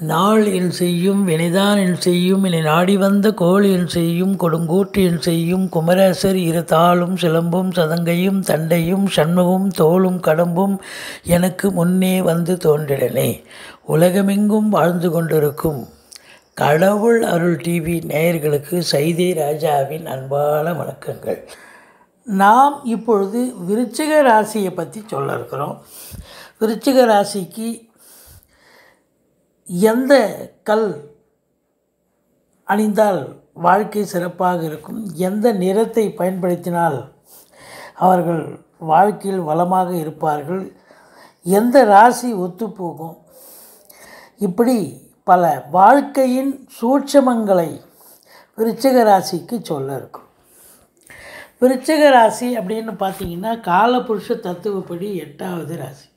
நாள் என் செய்யும் வினைதான் என் செய்யும் என்னை நாடி வந்த கோள் என் செய்யும் கொடுங்கூற்று என் செய்யும் குமரேசர் இரு தாளும் சிலம்பும் சதங்கையும் தண்டையும் சண்முகம் தோளும் கடம்பும் எனக்கு முன்னே வந்து தோன்றிடனே உலகமெங்கும் வாழ்ந்து கொண்டிருக்கும் கடவுள் அருள் டிவி நேயர்களுக்கு சைதை ராஜாவின் அன்பான வணக்கங்கள் நாம் இப்பொழுது விருச்சிக ராசியை பற்றி சொல்ல இருக்கிறோம் விருச்சிக ராசிக்கு எந்த கல் அணிந்தால் வாழ்க்கை சிறப்பாக இருக்கும் எந்த நிறத்தை பயன்படுத்தினால் அவர்கள் வாழ்க்கையில் வளமாக இருப்பார்கள் எந்த ராசி ஒத்துப்போகும் இப்படி பல வாழ்க்கையின் சூட்சமங்களை விருச்சிக ராசிக்கு சொல்ல இருக்கும் விருச்சிக ராசி அப்படின்னு பார்த்தீங்கன்னா காலபுருஷ தத்துவப்படி எட்டாவது ராசி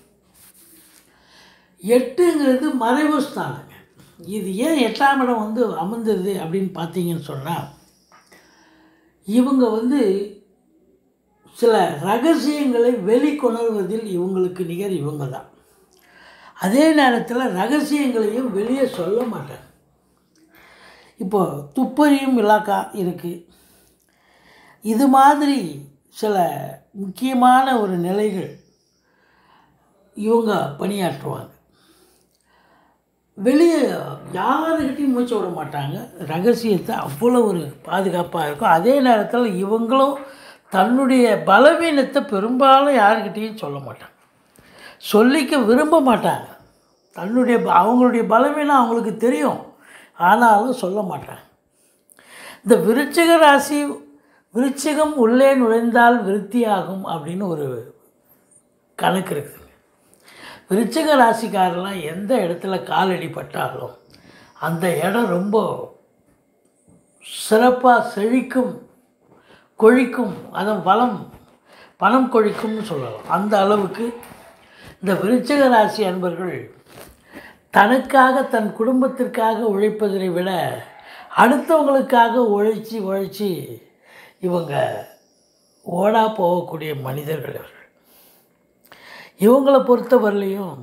எட்டுங்கிறது மறைவு ஸ்தானங்க இது ஏன் எட்டாம் இடம் வந்து அமர்ந்தது அப்படின்னு பார்த்தீங்கன்னு சொன்னால் இவங்க வந்து சில ரகசியங்களை வெளிக்கொணர்வதில் இவங்களுக்கு நிகர் இவங்க தான் அதே நேரத்தில் ரகசியங்களையும் வெளியே சொல்ல மாட்டாங்க இப்போ துப்பறியும் இலாக்கா இருக்குது இது மாதிரி சில முக்கியமான ஒரு நிலைகள் இவங்க பணியாற்றுவாங்க வெளியே யாருக்கிட்டையும் மூச்சு விட மாட்டாங்க ரகசியத்தை அவ்வளோ ஒரு பாதுகாப்பாக இருக்கும் அதே நேரத்தில் இவங்களும் தன்னுடைய பலவீனத்தை பெரும்பாலும் யாருக்கிட்டேயும் சொல்ல மாட்டாங்க சொல்லிக்க விரும்ப மாட்டாங்க தன்னுடைய ப- அவங்களுடைய பலவீனம் அவங்களுக்கு தெரியும் ஆனாலும் சொல்ல மாட்டாங்க இந்த விருச்சிக ராசி விருச்சிகம் உள்ளே நுழைந்தால் விருத்தியாகும் அப்படின்னு ஒரு கணக்கு இருக்குதுங்க விருச்சிக ராசிக்காரெல்லாம் எந்த இடத்துல காலடி பட்டாலும் அந்த இடம் ரொம்ப சிறப்பாக செழிக்கும் கொழிக்கும் அதன் வளம் பணம் கொழிக்கும்னு சொல்லலாம் அந்த அளவுக்கு இந்த விருச்சிக ராசி அன்பர்கள் தனக்காக தன் குடும்பத்திற்காக உழைப்பதை விட அடுத்தவங்களுக்காக உழைச்சி உழைச்சி இவங்க ஓடா போகக்கூடிய மனிதர்கள் இவர்கள் இவங்களை பொறுத்தவரையிலையும்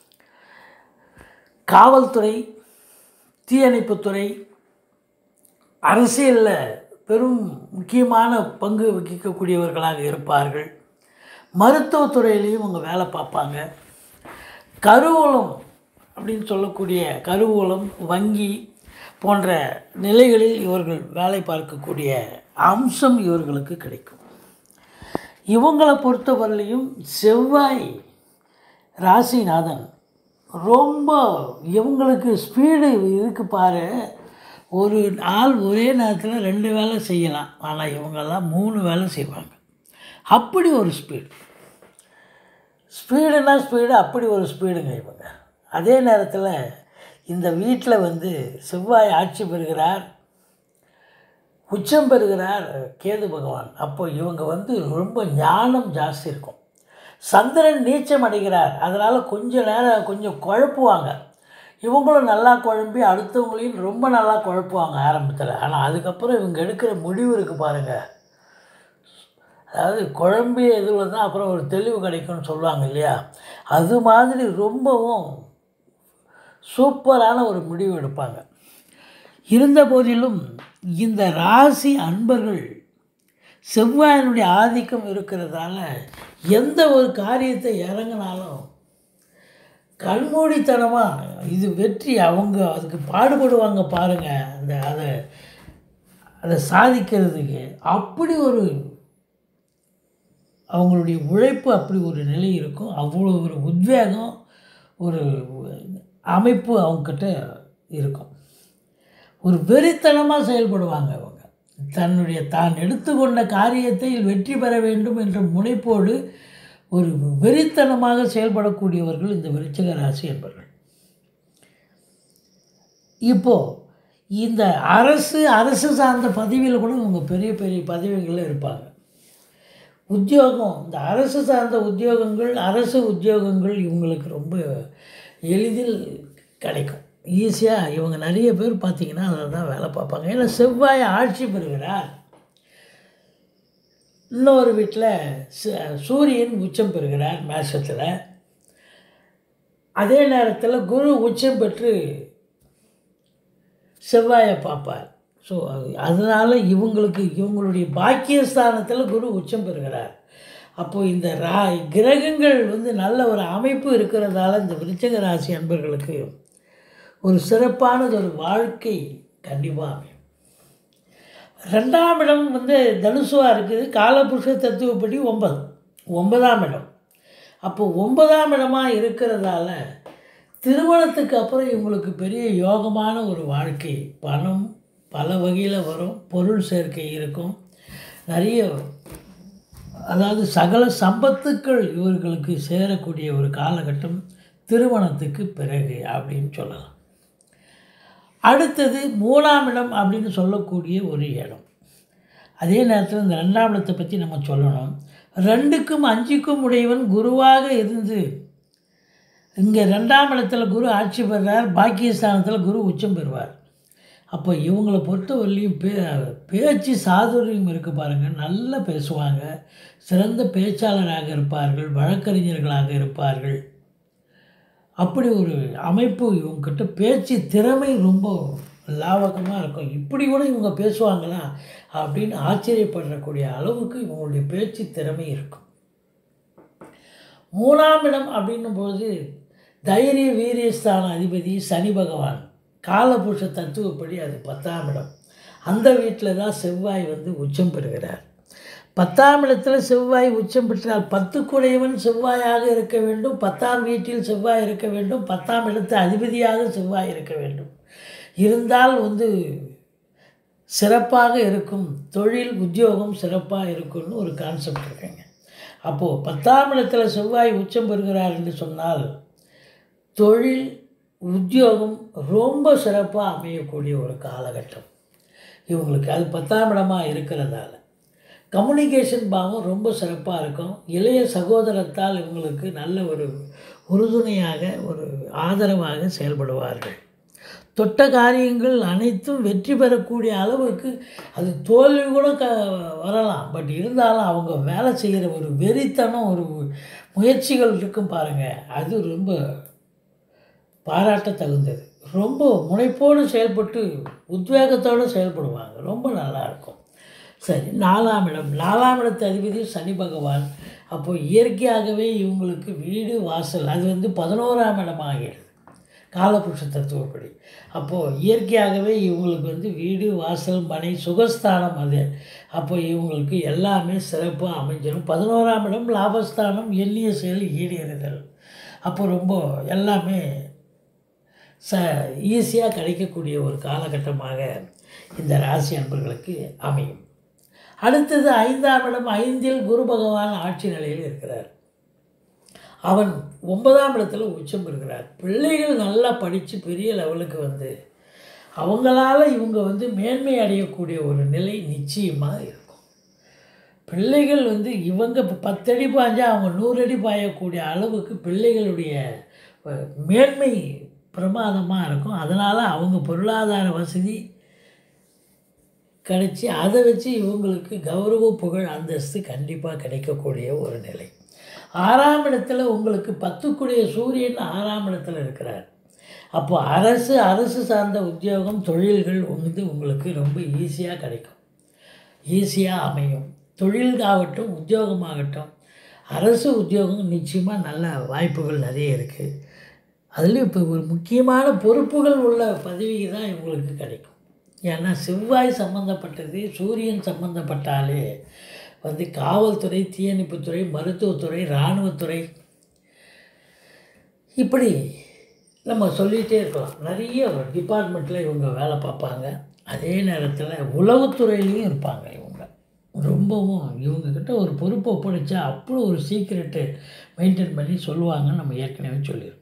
காவல்துறை தீயணைப்புத்துறை அரசியலில் பெரும் முக்கியமான பங்கு வகிக்கக்கூடியவர்களாக இருப்பார்கள் மருத்துவத்துறையிலையும் இவங்க வேலை பார்ப்பாங்க கருவூலம் அப்படின்னு சொல்லக்கூடிய கருவூலம் வங்கி போன்ற நிலைகளில் இவர்கள் வேலை பார்க்கக்கூடிய அம்சம் இவர்களுக்கு கிடைக்கும் இவங்களை பொறுத்தவரையிலையும் செவ்வாய் ராசிநாதன் ரொம்ப இவங்களுக்கு ஸ்பீடு இருக்கு பாரு ஒரு ஆள் ஒரே நேரத்தில் ரெண்டு வேலை செய்யலாம் ஆனால் இவங்கெல்லாம் மூணு வேலை செய்வாங்க அப்படி ஒரு ஸ்பீடு ஸ்பீடுனா ஸ்பீடு அப்படி ஒரு ஸ்பீடுங்க இவங்க அதே நேரத்தில் இந்த வீட்டில் வந்து செவ்வாய் ஆட்சி பெறுகிறார் உச்சம் பெறுகிறார் கேது பகவான் அப்போ இவங்க வந்து ரொம்ப ஞானம் ஜாஸ்தி இருக்கும் சந்திரன் நீச்சம் அடைகிறார் அதனால் கொஞ்ச நேரம் கொஞ்சம் குழப்புவாங்க இவங்களும் நல்லா குழம்பி அடுத்தவங்களையும் ரொம்ப நல்லா குழப்புவாங்க ஆரம்பத்தில் ஆனால் அதுக்கப்புறம் இவங்க எடுக்கிற முடிவு இருக்குது பாருங்கள் அதாவது குழம்பிய இதில் தான் அப்புறம் ஒரு தெளிவு கிடைக்கும்னு சொல்லுவாங்க இல்லையா அது மாதிரி ரொம்பவும் சூப்பரான ஒரு முடிவு எடுப்பாங்க இருந்த போதிலும் இந்த ராசி அன்பர்கள் செவ்வாயினுடைய ஆதிக்கம் இருக்கிறதால எந்த ஒரு காரியத்தை இறங்கினாலும் கண்மூடித்தனமாக இது வெற்றி அவங்க அதுக்கு பாடுபடுவாங்க பாருங்கள் அந்த அதை அதை சாதிக்கிறதுக்கு அப்படி ஒரு அவங்களுடைய உழைப்பு அப்படி ஒரு நிலை இருக்கும் அவ்வளோ ஒரு உத்வேகம் ஒரு அமைப்பு அவங்கக்கிட்ட இருக்கும் ஒரு வெறித்தனமாக செயல்படுவாங்க அவங்க தன்னுடைய தான் எடுத்துக்கொண்ட காரியத்தை வெற்றி பெற வேண்டும் என்ற முனைப்போடு ஒரு வெறித்தனமாக செயல்படக்கூடியவர்கள் இந்த விருச்சிக ராசி என்பவர்கள் இப்போது இந்த அரசு அரசு சார்ந்த பதவியில் கூட இவங்க பெரிய பெரிய பதவிகளில் இருப்பாங்க உத்தியோகம் இந்த அரசு சார்ந்த உத்தியோகங்கள் அரசு உத்தியோகங்கள் இவங்களுக்கு ரொம்ப எளிதில் கிடைக்கும் ஈஸியாக இவங்க நிறைய பேர் பார்த்திங்கன்னா அதில் தான் வேலை பார்ப்பாங்க ஏன்னா செவ்வாய் ஆட்சி பெறுகிறார் இன்னொரு வீட்டில் ச- சூரியன் உச்சம் பெறுகிறார் மேஷத்தில் அதே நேரத்தில் குரு உச்சம் பெற்று செவ்வாயை பார்ப்பார் ஸோ அதனால் இவங்களுக்கு இவங்களுடைய பாக்கியஸ்தானத்தில் குரு உச்சம் பெறுகிறார் அப்போது இந்த ரா கிரகங்கள் வந்து நல்ல ஒரு அமைப்பு இருக்கிறதால இந்த விருச்சக ராசி அன்பர்களுக்கு ஒரு சிறப்பானது ஒரு வாழ்க்கை கண்டிப்பாக அமையும் ரெண்டாம் இடம் வந்து தனுசுவாக இருக்குது காலபுருஷ தத்துவப்படி ஒன்பது ஒன்பதாம் இடம் அப்போ ஒன்பதாம் இடமாக இருக்கிறதால திருமணத்துக்கு அப்புறம் இவங்களுக்கு பெரிய யோகமான ஒரு வாழ்க்கை பணம் பல வகையில் வரும் பொருள் சேர்க்கை இருக்கும் நிறைய அதாவது சகல சம்பத்துக்கள் இவர்களுக்கு சேரக்கூடிய ஒரு காலகட்டம் திருமணத்துக்கு பிறகு அப்படின்னு சொல்லலாம் அடுத்தது மூணாம் இடம் அப்படின்னு சொல்லக்கூடிய ஒரு இடம் அதே நேரத்தில் இந்த ரெண்டாம் இடத்தை பற்றி நம்ம சொல்லணும் ரெண்டுக்கும் அஞ்சுக்கும் உடையவன் குருவாக இருந்து இங்கே ரெண்டாம் இடத்துல குரு ஆட்சி பெறுறார் பாக்கியஸ்தானத்தில் குரு உச்சம் பெறுவார் அப்போ இவங்களை பொறுத்தவரையிலையும் பே பேச்சு சாதுரியம் இருக்குது பாருங்கள் நல்லா பேசுவாங்க சிறந்த பேச்சாளராக இருப்பார்கள் வழக்கறிஞர்களாக இருப்பார்கள் அப்படி ஒரு அமைப்பு இவங்ககிட்ட பேச்சு திறமை ரொம்ப லாவகமாக இருக்கும் இப்படி கூட இவங்க பேசுவாங்களா அப்படின்னு ஆச்சரியப்படக்கூடிய அளவுக்கு இவங்களுடைய பேச்சு திறமை இருக்கும் மூணாம் இடம் அப்படின்னும் போது தைரிய வீரியஸ்தான அதிபதி சனி பகவான் காலபுருஷ தத்துவப்படி அது பத்தாம் இடம் அந்த வீட்டில் தான் செவ்வாய் வந்து உச்சம் பெறுகிறார் பத்தாம் இடத்துல செவ்வாய் உச்சம் பெற்றால் பத்துக்குடையவன் செவ்வாயாக இருக்க வேண்டும் பத்தாம் வீட்டில் செவ்வாய் இருக்க வேண்டும் பத்தாம் இடத்து அதிபதியாக செவ்வாய் இருக்க வேண்டும் இருந்தால் வந்து சிறப்பாக இருக்கும் தொழில் உத்தியோகம் சிறப்பாக இருக்கும்னு ஒரு கான்செப்ட் இருக்குங்க அப்போது பத்தாம் இடத்துல செவ்வாய் உச்சம் பெறுகிறார் என்று சொன்னால் தொழில் உத்தியோகம் ரொம்ப சிறப்பாக அமையக்கூடிய ஒரு காலகட்டம் இவங்களுக்கு அது பத்தாம் இடமாக இருக்கிறதால கம்யூனிகேஷன் பாவம் ரொம்ப சிறப்பாக இருக்கும் இளைய சகோதரத்தால் இவங்களுக்கு நல்ல ஒரு உறுதுணையாக ஒரு ஆதரவாக செயல்படுவார்கள் தொட்ட காரியங்கள் அனைத்தும் வெற்றி பெறக்கூடிய அளவுக்கு அது தோல்வி கூட க வரலாம் பட் இருந்தாலும் அவங்க வேலை செய்கிற ஒரு வெறித்தனம் ஒரு முயற்சிகள் இருக்கும் பாருங்கள் அது ரொம்ப பாராட்ட தகுந்தது ரொம்ப முனைப்போடு செயல்பட்டு உத்வேகத்தோடு செயல்படுவாங்க ரொம்ப நல்லாயிருக்கும் சரி நாலாம் இடம் நாலாம் இடத்து அதிபதி சனி பகவான் அப்போ இயற்கையாகவே இவங்களுக்கு வீடு வாசல் அது வந்து பதினோராம் இடமாகிடுது காலபுருஷ தத்துவப்படி அப்போது இயற்கையாகவே இவங்களுக்கு வந்து வீடு வாசல் மனை சுகஸ்தானம் அது அப்போ இவங்களுக்கு எல்லாமே சிறப்பாக அமைஞ்சிடும் பதினோராம் இடம் லாபஸ்தானம் எண்ணிய செயல் ஈடேறுதல் அப்போ ரொம்ப எல்லாமே ச ஈஸியாக கிடைக்கக்கூடிய ஒரு காலகட்டமாக இந்த ராசி அன்பர்களுக்கு அமையும் அடுத்தது ஐந்தாம் இடம் ஐந்தில் குரு பகவான் ஆட்சி நிலையில் இருக்கிறார் அவன் ஒன்பதாம் இடத்துல உச்சம் பெறுகிறார் பிள்ளைகள் நல்லா படித்து பெரிய லெவலுக்கு வந்து அவங்களால இவங்க வந்து மேன்மை அடையக்கூடிய ஒரு நிலை நிச்சயமாக இருக்கும் பிள்ளைகள் வந்து இவங்க இப்போ பத்தடி பாஞ்சா அவங்க நூறு அடி பாயக்கூடிய அளவுக்கு பிள்ளைகளுடைய அஹ், மேன்மை பிரமாதமாக இருக்கும் அதனால் அவங்க பொருளாதார வசதி கிடைச்சி அதை வச்சு இவங்களுக்கு கௌரவ புகழ் அந்தஸ்து கண்டிப்பாக கிடைக்கக்கூடிய ஒரு நிலை ஆறாம் இடத்துல உங்களுக்கு பத்துக்குடைய சூரியன் ஆறாம் இடத்துல இருக்கிறார் அப்போ அரசு அரசு சார்ந்த உத்தியோகம் தொழில்கள் வந்து உங்களுக்கு ரொம்ப ஈஸியாக கிடைக்கும் ஈஸியாக அமையும் தொழிலாகட்டும் உத்தியோகமாகட்டும் அரசு உத்தியோகம் நிச்சயமாக நல்ல வாய்ப்புகள் நிறைய இருக்குது அதுலேயும் இப்போ ஒரு முக்கியமான பொறுப்புகள் உள்ள பதவி தான் இவங்களுக்கு கிடைக்கும் ஏன்னா செவ்வாய் சம்மந்தப்பட்டது சூரியன் சம்மந்தப்பட்டாலே வந்து காவல்துறை தீயணைப்புத்துறை மருத்துவத்துறை இராணுவத்துறை இப்படி நம்ம சொல்லிகிட்டே இருக்கலாம் நிறைய டிபார்ட்மெண்ட்டில் இவங்க வேலை பார்ப்பாங்க அதே நேரத்தில் உளவுத்துறையிலையும் இருப்பாங்க இவங்க ரொம்பவும் இவங்கக்கிட்ட ஒரு பொறுப்பை ஒப்படைச்சா அவ்வளோ ஒரு சீக்கிரட்டு மெயின்டைன் பண்ணி சொல்லுவாங்கன்னு நம்ம ஏற்கனவே சொல்லியிருக்கோம்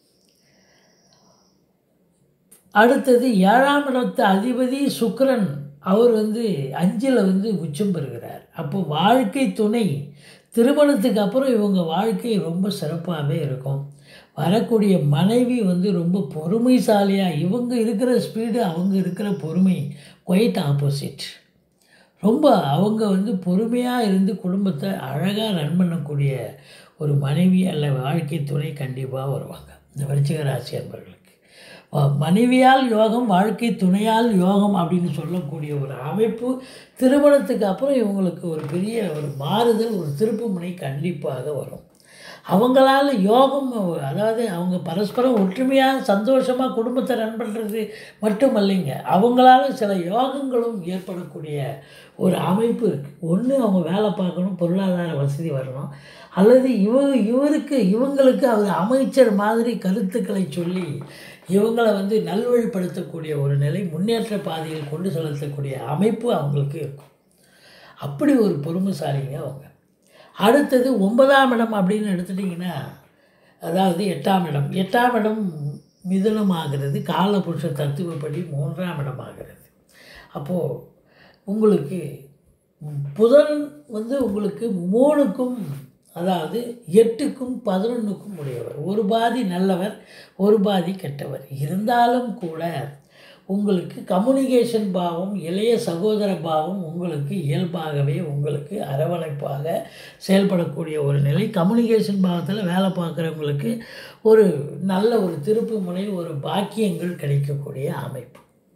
அடுத்தது ஏழாம் இடத்து அதிபதி சுக்கிரன் அவர் வந்து அஞ்சில் வந்து உச்சம் பெறுகிறார் அப்போ வாழ்க்கை துணை திருமணத்துக்கு அப்புறம் இவங்க வாழ்க்கை ரொம்ப சிறப்பாகவே இருக்கும் வரக்கூடிய மனைவி வந்து ரொம்ப பொறுமைசாலியாக இவங்க இருக்கிற ஸ்பீடு அவங்க இருக்கிற பொறுமை குவைட் ஆப்போசிட் ரொம்ப அவங்க வந்து பொறுமையாக இருந்து குடும்பத்தை அழகாக ரன் பண்ணக்கூடிய ஒரு மனைவி அல்ல வாழ்க்கை துணை கண்டிப்பாக வருவாங்க இந்த விருச்சிக ராசி அன்பர்களுக்கு வ- மனைவியால் யோகம் வாழ்க்கை துணையால் யோகம் அப்படின்னு சொல்லக்கூடிய ஒரு அமைப்பு திருமணத்துக்கு அப்புறம் இவங்களுக்கு ஒரு பெரிய ஒரு மாறுதல் ஒரு திருப்புமுனை கண்டிப்பாக வரும் அவங்களால யோகம் அதாவது அவங்க பரஸ்பரம் ஒற்றுமையாக சந்தோஷமாக குடும்பத்தை ரன் பண்ணுறது மட்டுமல்லைங்க அவங்களால சில யோகங்களும் ஏற்படக்கூடிய ஒரு அமைப்பு இருக்குது ஒன்று அவங்க வேலை பார்க்கணும் பொருளாதார வசதி வரணும் அல்லது இவ இவருக்கு இவங்களுக்கு அவர் அமைச்சர் மாதிரி கருத்துக்களை சொல்லி இவங்களை வந்து நல்வழிப்படுத்தக்கூடிய ஒரு நிலை முன்னேற்ற பாதையில் கொண்டு செலுத்தக்கூடிய அமைப்பு அவங்களுக்கு இருக்கும் அப்படி ஒரு பொறுமைசாலிங்க அவங்க அடுத்தது ஒன்பதாம் இடம் அப்படின்னு எடுத்துட்டிங்கன்னா அதாவது எட்டாம் இடம் எட்டாம் இடம் மிதுனமாகிறது காலபுருஷ தத்துவப்படி மூன்றாம் இடமாகிறது அப்போது உங்களுக்கு புதன் வந்து உங்களுக்கு மூணுக்கும் அதாவது எட்டுக்கும் பதினொன்றுக்கும் உடையவர் ஒரு பாதி நல்லவர் ஒரு பாதி கெட்டவர் இருந்தாலும் கூட உங்களுக்கு கம்யூனிகேஷன் பாவம் இளைய சகோதர பாவம் உங்களுக்கு இயல்பாகவே உங்களுக்கு அரவணைப்பாக செயல்படக்கூடிய ஒரு நிலை கம்யூனிகேஷன் பாவத்தில் வேலை பார்க்குறவங்களுக்கு ஒரு நல்ல ஒரு திருப்பு முனை ஒரு பாக்கியங்கள் கிடைக்கக்கூடிய அமைப்பு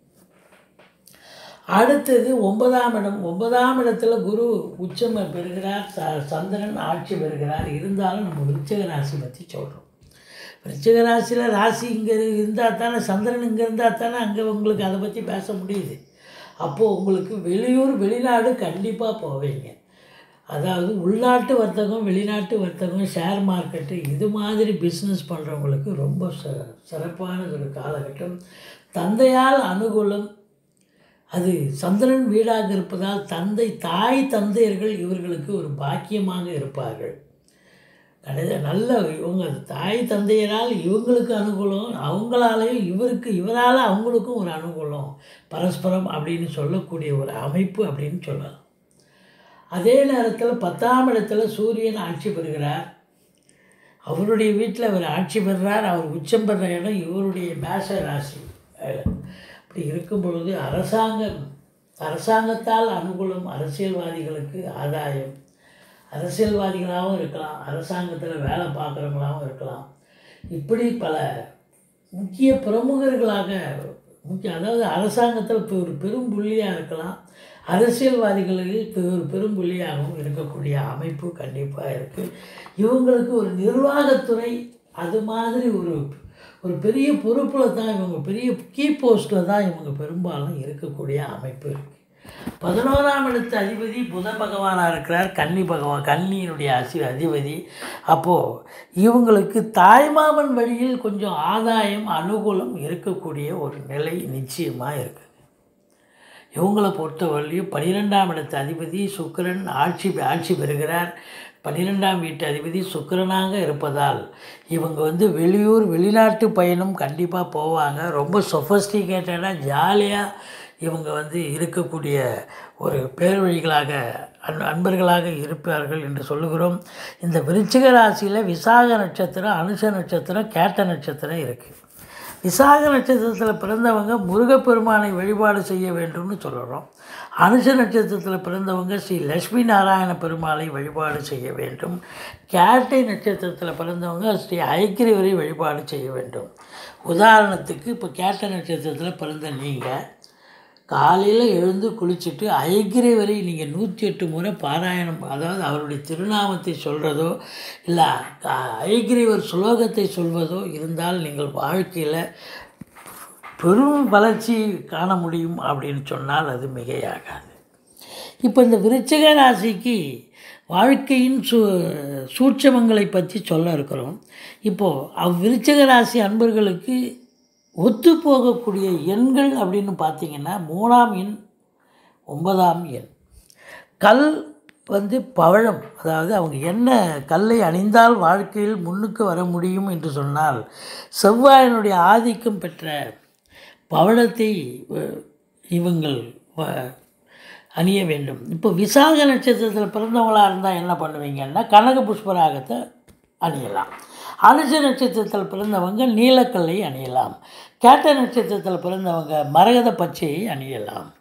அடுத்தது ஒன்பதாம் இடம் ஒன்பதாம் இடத்துல குரு உச்சம் பெறுகிறார் ச சந்திரன் ஆட்சி பெறுகிறார் இருந்தாலும் நம்ம விருச்சிக ராசி பற்றி சொல்கிறோம் விருச்சிக ராசியில் ராசி இங்கே இருந்தால் தானே சந்திரன் இங்கே இருந்தால் தானே அங்கே உங்களுக்கு அதை பற்றி பேச முடியுது அப்போது உங்களுக்கு வெளியூர் வெளிநாடு கண்டிப்பாக போவீங்க அதாவது உள்நாட்டு வர்த்தகம் வெளிநாட்டு வர்த்தகம் ஷேர் மார்க்கெட்டு இது மாதிரி பிஸ்னஸ் பண்ணுறவங்களுக்கு ரொம்ப ச சிறப்பான ஒரு காலகட்டம் தந்தையால் அனுகூலம் அது சந்திரன் வீடாக இருப்பதால் தந்தை தாய் தந்தையர்கள் இவர்களுக்கு ஒரு பாக்கியமாக இருப்பார்கள் கடைசி நல்ல இவங்க தாய் தந்தையரால் இவங்களுக்கு அனுகூலம் அவங்களாலேயும் இவருக்கு இவரால் அவங்களுக்கும் ஒரு அனுகூலம் பரஸ்பரம் அப்படின்னு சொல்லக்கூடிய ஒரு அமைப்பு அப்படின்னு சொல்லலாம் அதே நேரத்தில் பத்தாம் இடத்துல சூரியன் ஆட்சி பெறுகிறார் அவருடைய வீட்டில் அவர் ஆட்சி பெறுறார் அவர் உச்சம் பெற இடம் இவருடைய மேஷ ராசி அப்படி இருக்கும் பொழுது அரசாங்கம் அரசாங்கத்தால் அனுகூலம் அரசியல்வாதிகளுக்கு ஆதாயம் அரசியல்வாதிகளாகவும் இருக்கலாம் அரசாங்கத்தில் வேலை பார்க்குறவங்களாகவும் இருக்கலாம் இப்படி பல முக்கிய பிரமுகர்களாக முக்கிய அதாவது அரசாங்கத்தில் இப்போ ஒரு பெரும் புள்ளியாக இருக்கலாம் அரசியல்வாதிகளுக்கு இப்போ ஒரு பெரும் புள்ளியாகவும் இருக்கக்கூடிய அமைப்பு கண்டிப்பாக இருக்குது இவங்களுக்கு ஒரு நிர்வாகத்துறை அது மாதிரி ஒரு ஒரு பெரிய பொறுப்பில் தான் இவங்க பெரிய கீ போஸ்ட்டில் தான் இவங்க பெரும்பாலும் இருக்கக்கூடிய அமைப்பு இருக்குது பதினோராம் இடத்து அதிபதி புத பகவானாக இருக்கிறார் கன்னி பகவான் கன்னியினுடைய அசி அதிபதி அப்போது இவங்களுக்கு தாய்மாமன் வழியில் கொஞ்சம் ஆதாயம் அனுகூலம் இருக்கக்கூடிய ஒரு நிலை நிச்சயமாக இருக்குது இவங்களை பொறுத்தவரையிலையும் பன்னிரெண்டாம் இடத்து அதிபதி சுக்கிரன் ஆட்சி ஆட்சி பெறுகிறார் பன்னிரெண்டாம் வீட்டு அதிபதி சுக்கிரனாக இருப்பதால் இவங்க வந்து வெளியூர் வெளிநாட்டு பயணம் கண்டிப்பாக போவாங்க ரொம்ப சொஃபஸ்டிகேட்டடாக ஜாலியாக இவங்க வந்து இருக்கக்கூடிய ஒரு பேர்வழிகளாக அன் அன்பர்களாக இருப்பார்கள் என்று சொல்லுகிறோம் இந்த விருச்சிக ராசியில் விசாக நட்சத்திரம் அனுஷ நட்சத்திரம் கேட்ட நட்சத்திரம் இருக்குது விசாக நட்சத்திரத்தில் பிறந்தவங்க முருகப்பெருமானை வழிபாடு செய்ய வேண்டும்னு சொல்கிறோம் அனுஷ நட்சத்திரத்தில் பிறந்தவங்க ஸ்ரீ லட்சுமி நாராயண பெருமாளை வழிபாடு செய்ய வேண்டும் கேட்டை நட்சத்திரத்தில் பிறந்தவங்க ஸ்ரீ ஐக்கிரியவரை வழிபாடு செய்ய வேண்டும் உதாரணத்துக்கு இப்போ கேட்ட நட்சத்திரத்தில் பிறந்த நீங்கள் காலையில் எழுந்து குளிச்சுட்டு ஐக்கிரியவரை நீங்கள் நூற்றி எட்டு முறை பாராயணம் அதாவது அவருடைய திருநாமத்தை சொல்கிறதோ இல்லை ஐக்கிரியவர் சுலோகத்தை சொல்வதோ இருந்தால் நீங்கள் வாழ்க்கையில் பெரும் வளர்ச்சி காண முடியும் அப்படின்னு சொன்னால் அது மிகையாகாது இப்போ இந்த விருச்சிக ராசிக்கு வாழ்க்கையின் சூ சூட்சமங்களை பற்றி சொல்ல இருக்கிறோம் இப்போது அவ்விருச்சிக ராசி அன்பர்களுக்கு ஒத்து போகக்கூடிய எண்கள் அப்படின்னு பார்த்தீங்கன்னா மூணாம் எண் ஒன்பதாம் எண் கல் வந்து பவழம் அதாவது அவங்க என்ன கல்லை அணிந்தால் வாழ்க்கையில் முன்னுக்கு வர முடியும் என்று சொன்னால் செவ்வாயினுடைய ஆதிக்கம் பெற்ற பவழத்தை அஹ், இவங்கள் வ- அணிய வேண்டும் இப்போ விசாக நட்சத்திரத்தில் பிறந்தவங்களாக இருந்தால் என்ன பண்ணுவீங்கன்னா கனக புஷ்பராகத்தை அணியலாம் அனுச நட்சத்திரத்தில் பிறந்தவங்க நீலக்கல்லை அணியலாம் கேட்ட நட்சத்திரத்தில் பிறந்தவங்க மரகத பச்சையை அணியலாம்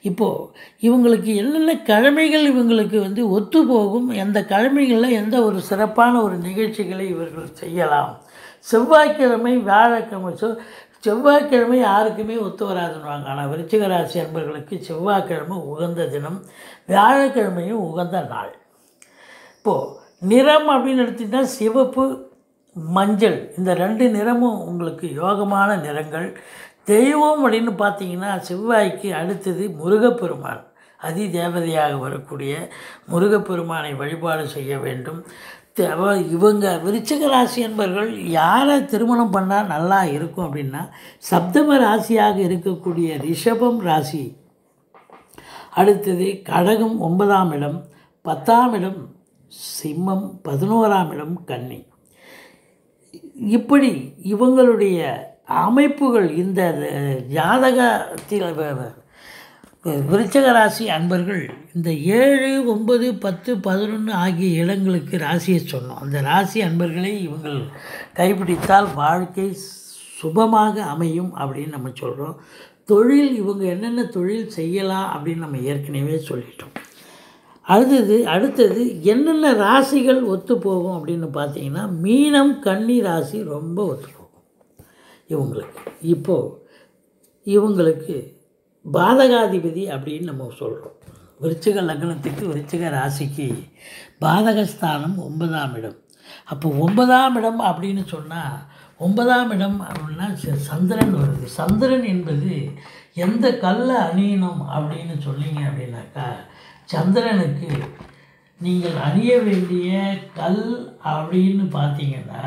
இப்போது இவங்களுக்கு என்னென்ன கிழமைகள் இவங்களுக்கு வந்து ஒத்து போகும் எந்த கிழமைகளில் எந்த ஒரு சிறப்பான ஒரு நிகழ்ச்சிகளை இவர்கள் செய்யலாம் செவ்வாய்க்கிழமை வியாழக்கிழமை செவ் செவ்வாய்க்கிழமை யாருக்குமே ஒத்து வராதுன்னுவாங்க ஆனால் விருச்சிக ராசி அன்பர்களுக்கு செவ்வாய்க்கிழமை உகந்த தினம் வியாழக்கிழமையும் உகந்த நாள் இப்போது நிறம் அப்படின்னு எடுத்திங்கன்னா சிவப்பு மஞ்சள் இந்த ரெண்டு நிறமும் உங்களுக்கு யோகமான நிறங்கள் தெய்வம் அப்படின்னு பார்த்தீங்கன்னா செவ்வாய்க்கு அடுத்தது முருகப்பெருமான் அதி தேவதையாக வரக்கூடிய முருகப்பெருமானை வழிபாடு செய்ய வேண்டும் தேவ இவங்க விருச்சிக ராசி என்பவர்கள் யாரை திருமணம் பண்ணால் நல்லா இருக்கும் அப்படின்னா சப்தம ராசியாக இருக்கக்கூடிய ரிஷபம் ராசி அடுத்தது கடகம் ஒன்பதாம் இடம் பத்தாம் இடம் சிம்மம் பதினோராம் இடம் கன்னி இப்படி இவங்களுடைய அமைப்புகள் இந்த ஜாதகத்தில் வ- வ- விருச்சிக ராசி அன்பர்கள் இந்த ஏழு ஒன்பது பத்து பதினொன்று ஆகிய இடங்களுக்கு ராசியை சொன்னோம் அந்த ராசி அன்பர்களை இவங்கள் கைப்பிடித்தால் வாழ்க்கை சுபமாக அமையும் அப்படின்னு நம்ம சொல்கிறோம் தொழில் இவங்க என்னென்ன தொழில் செய்யலாம் அப்படின்னு நம்ம ஏற்கனவே சொல்லிட்டோம் அடுத்தது அடுத்தது என்னென்ன ராசிகள் ஒத்து போகும் அப்படின்னு பார்த்தீங்கன்னா மீனம் கன்னி ராசி ரொம்ப ஒத்து போகும் இவங்களுக்கு இப்போது இவங்களுக்கு பாதகாதிபதி அப்படின்னு நம்ம சொல்கிறோம் விருச்சிக லக்னத்துக்கு விருச்சிக ராசிக்கு பாதகஸ்தானம் ஒன்பதாம் இடம் அப்போ ஒன்பதாம் இடம் அப்படின்னு சொன்னால் ஒன்பதாம் இடம் அப்படின்னா ச- சந்திரன் வருது சந்திரன் என்பது எந்த கல்லை அணியணும் அப்படின்னு சொன்னீங்க அப்படின்னாக்கா சந்திரனுக்கு நீங்கள் அணிய வேண்டிய கல் அப்படின்னு பார்த்தீங்கன்னா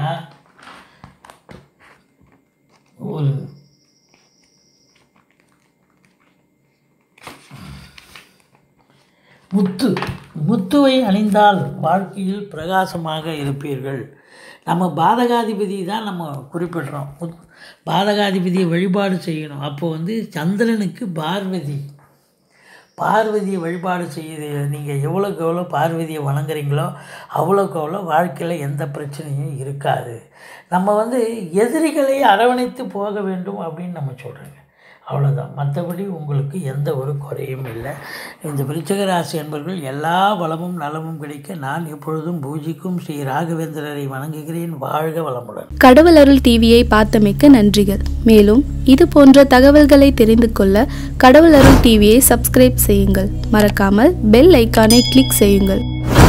ஒரு முத்து முத்துவை அணிந்தால் வாழ்க்கையில் பிரகாசமாக இருப்பீர்கள் நம்ம பாதகாதிபதி தான் நம்ம குறிப்பிடுறோம் முத் பாதகாதிபதியை வழிபாடு செய்யணும் அப்போ வந்து சந்திரனுக்கு பார்வதி பார்வதியை வழிபாடு செய்யுது நீங்கள் எவ்வளோக்கு எவ்வளோ பார்வதியை வணங்குறீங்களோ அவ்வளோக்கு அவ்வளோ வாழ்க்கையில் எந்த பிரச்சனையும் இருக்காது நம்ம வந்து எதிரிகளை அரவணைத்து போக வேண்டும் அப்படின்னு நம்ம சொல்கிறோங்க அவ்வளோதான் மற்றபடி உங்களுக்கு எந்த ஒரு குறையும் இல்லை இந்த விருச்சிக ராசி என்பவர்கள் எல்லா வளமும் நலமும் கிடைக்க நான் எப்பொழுதும் பூஜிக்கும் ஸ்ரீ ராகவேந்திரரை வணங்குகிறேன் வாழ்க வளமுடன் கடவுள் அருள் டிவியை பார்த்தமைக்க நன்றிகள் மேலும் இது போன்ற தகவல்களை தெரிந்து கொள்ள கடவுள் அருள் டிவியை சப்ஸ்கிரைப் செய்யுங்கள் மறக்காமல் பெல் ஐக்கானை கிளிக் செய்யுங்கள்